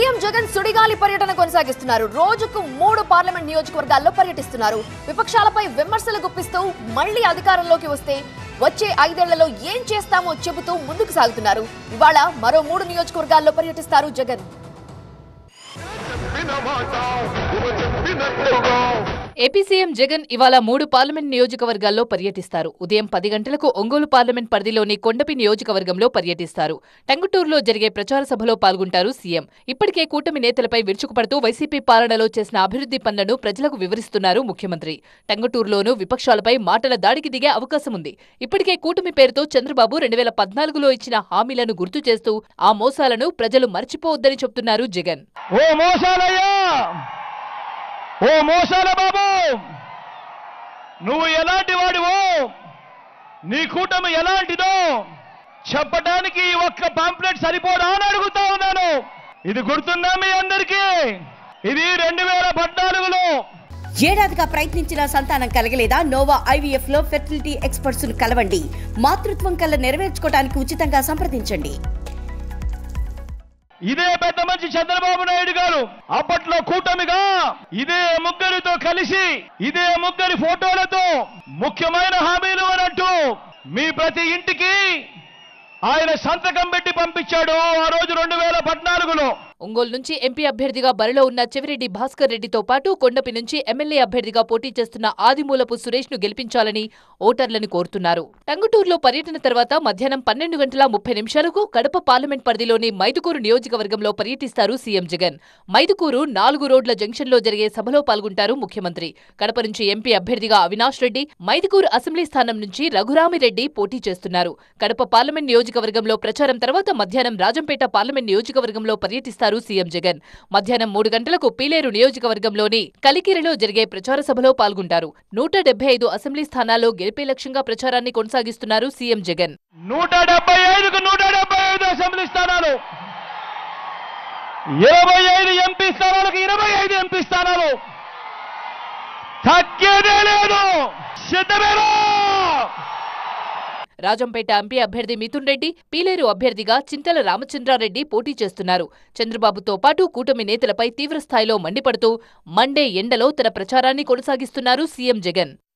CM Jagan సుడిగాలి పర్యటన కొనసాగిస్తున్నారు రోజుకు మూడు పార్లమెంట్ నియోజకవర్గాల్లో పర్యటిస్తున్నారు విపక్షాలపై విమర్శలు గుప్పిస్తూ మళ్లీ అధికారంలోకి వస్తే వచ్చే ఐదేళ్లలో ఏం చేస్తామో చెబుతూ ముందుకు సాగుతున్నారు ఇవాళ మరో మూడు నియోజకవర్గాల్లో పర్యటిస్తారు జగన్ ఏపీ సీఎం జగన్ ఇవాళ మూడు పార్లమెంట్ నియోజకవర్గాల్లో పర్యటిస్తారు ఉదయం పది గంటలకు ఒంగోలు పార్లమెంట్ పరిధిలోని కొండపి నియోజకవర్గంలో పర్యటిస్తారు టంగుటూరులో జరిగే ప్రచార సభలో పాల్గొంటారు సీఎం ఇప్పటికే కూటమి నేతలపై విరుచుకుపడుతూ వైసీపీ పాలనలో చేసిన అభివృద్ధి పనులను ప్రజలకు వివరిస్తున్నారు ముఖ్యమంత్రి టంగుటూరులోనూ విపక్షాలపై మాటల దాడికి దిగే అవకాశం ఉంది ఇప్పటికే కూటమి పేరుతో చంద్రబాబు రెండు వేల పద్నాలుగులో ఇచ్చిన హామీలను గుర్తు చేస్తూ ఆ మోసాలను ప్రజలు మర్చిపోవద్దని చెప్తున్నారు జగన్ ఓ మోసాలయ్యా ఓ మోసాల బాబు నువ్వు ఎలాంటి వాడివో నీ కూటమి ఎలాంటిదో చెప్పడానికి ఈ ఒక్క పాంప్లెట్ సరిపోదా అని అడుగుతా ఉన్నాను ఇది గుర్తుందా మీ అందరికీ ఇది రెండు వేల పద్నాలుగులో ఏడాదిగా ప్రయత్నించిన సంతానం కలగలేదా నోవా ఐవీఎఫ్ లో ఫెర్టిలిటీ ఎక్స్పర్ట్స్ ను కలవండి మాతృత్వం కల్లా నెరవేర్చుకోవడానికి ఉచితంగా సంప్రదించండి ఇదే పెద్ద మంచి చంద్రబాబు నాయుడు గారు అప్పట్లో కూటమిగా ఇదే ముగ్గురితో కలిసి ఇదే ముగ్గురి ఫోటోలతో ముఖ్యమైన హామీలు అనంటూ మీ ప్రతి ఇంటికి ఆయన సంతకం పెట్టి పంపించాడు ఆ రోజు రెండు వేల పద్నాలుగులో ఒంగోలు నుంచి ఎంపీ అభ్యర్థిగా బరిలో ఉన్న చెవిరెడ్డి భాస్కర్ రెడ్డితో పాటు కొండపి నుంచి ఎమ్మెల్యే అభ్యర్థిగా పోటీ చేస్తున్న ఆదిమూలపు సురేష్ ను గెలిపించాలని ఓటర్లను కోరుతున్నారు టంగుటూరులో పర్యటన తర్వాత మధ్యాహ్నం పన్నెండు గంటల ముప్పై నిమిషాలకు కడప పార్లమెంట్ పరిధిలోని మైదుకూరు నియోజకవర్గంలో పర్యటిస్తారు సీఎం జగన్ మైదుకూరు నాలుగు రోడ్ల జంక్షన్లో జరిగే సభలో పాల్గొంటారు ముఖ్యమంత్రి కడప నుంచి ఎంపీ అభ్యర్థిగా అవినాష్ రెడ్డి మైదుకూరు అసెంబ్లీ స్థానం నుంచి రఘురామిరెడ్డి పోటీ చేస్తున్నారు కడప పార్లమెంట్ నియోజకవర్గంలో ప్రచారం తర్వాత మధ్యాహ్నం రాజంపేట పార్లమెంట్ నియోజకవర్గంలో పర్యటిస్తారు సీఎం జగన్ మధ్యాహ్నం మూడు గంటలకు పీలేరు నియోజకవర్గంలోని కలికిరిలో జరిగే ప్రచార సభలో పాల్గొంటారు నూట డెబ్బై ఐదు అసెంబ్లీ స్థానాల్లో గెలిపే లక్ష్యంగా ప్రచారాన్ని కొనసాగిస్తున్నారు సీఎం జగన్ నూట డెబ్బై ఐదుకు నూట డెబ్బై ఐదు అసెంబ్లీ స్థానాలు ఇరవై ఐదు ఎంపీ స్థానాలకు ఇరవై ఐదు ఎంపీ స్థానాలు తగ్గేదే లేదు సిద్ధమేనా రాజంపేట ఎంపీ అభ్యర్థి మిథున్ రెడ్డి పీలేరు అభ్యర్థిగా చింతల రామచంద్రారెడ్డి పోటీ చేస్తున్నారు చంద్రబాబుతో పాటు కూటమి నేతలపై తీవ్రస్థాయిలో మండిపడుతూ మండే ఎండలో తన ప్రచారాన్ని కొనసాగిస్తున్నారు సీఎం జగన్